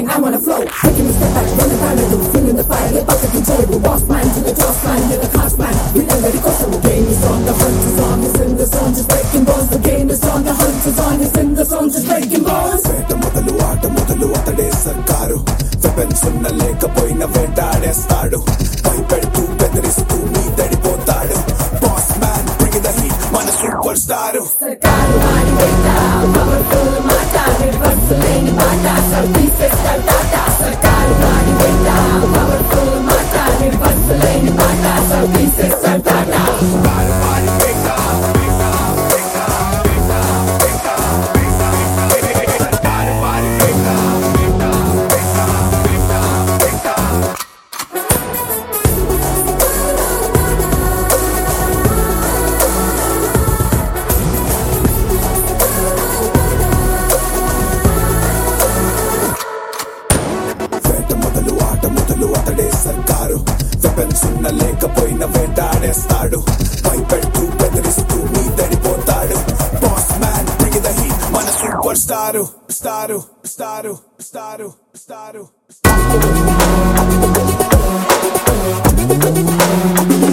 bang, I wanna flow. Taking a step back, running parallel, feeling the fire, get back in trouble. Boss man to the toss man, you're the cost man. We ain't ready, cause the game is on, the hunt is on, he's in the zone, just breaking bones. The game is on, the hunt is on, he's in the zone, just breaking bones. వేట మొదలు ఆట మొదలు అతడే సర్కారు weapons ఉన్న లేకపోయిన వేటాడేస్తాడు భయపెడుతూ బెదిరిస్తూ మీదడిపోతాడు boss man bring the heat మన సూపర్ స్టార్ సర్కారు వాడి వెంట, powerful మాట, reverse లేని బాట, services కట్టాట. సర్కారు వాడి వెంట, powerful మాట, reverse లేని బాట, services కట్టాట. వేట మొదలు ఆట మొదలు అతడే సర్కారు వెపన్స్ ఉన్న లేకపోయిన వేటాడేస్తాడు భయపెడుతూ బెదిరిస్తూ మీదడిపోతాడు boss man bring the heat మన super star star star star star